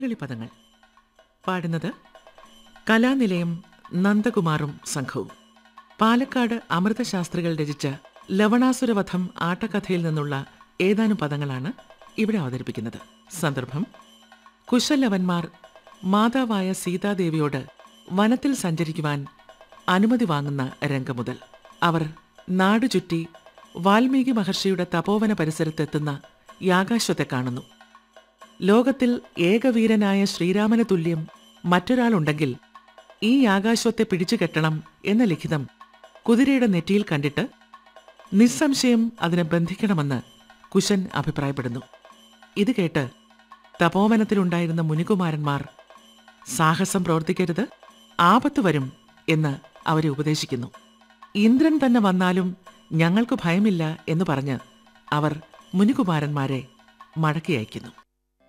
പദങ്ങൾ പാടുന്നത് കലാനിലയം നന്ദകുമാറും സംഘവും പാലക്കാട് അമൃതശാസ്ത്രികൾ രചിച്ച ലവണാസുരവധം ആട്ടക്കഥയിൽ നിന്നുള്ള ഏതാനും പദങ്ങളാണ് ഇവിടെ അവതരിപ്പിക്കുന്നത് സന്ദർഭം കുശലവന്മാർ മാതാവായ സീതാദേവിയോട് വനത്തിൽ സഞ്ചരിക്കുവാൻ അനുമതി വാങ്ങുന്ന രംഗം മുതൽ അവർ നാടുചുറ്റി വാൽമീകി മഹർഷിയുടെ തപോവന പരിസരത്തെത്തുന്ന യാകാശ്വത്തെ കാണുന്നു ലോകത്തിൽ ഏകവീരനായ ശ്രീരാമന് തുല്യം മറ്റൊരാളുണ്ടെങ്കിൽ ഈ യാകാശ്വത്തെ പിടിച്ചു കെട്ടണം എന്ന ലിഖിതം കുതിരയുടെ നെറ്റിയിൽ കണ്ടിട്ട് നിസ്സംശയം അതിനെ ബന്ധിക്കണമെന്ന് കുശൻ അഭിപ്രായപ്പെടുന്നു ഇത് കേട്ട് തപോവനത്തിലുണ്ടായിരുന്ന മുനികുമാരന്മാർ സാഹസം പ്രവർത്തിക്കരുത് ആപത്ത് വരും എന്ന് അവരെ ഉപദേശിക്കുന്നു ഇന്ദ്രൻ തന്നെ വന്നാലും ഞങ്ങൾക്ക് ഭയമില്ല എന്ന് പറഞ്ഞ് അവർ മുനികുമാരന്മാരെ മടക്കി അയക്കുന്നു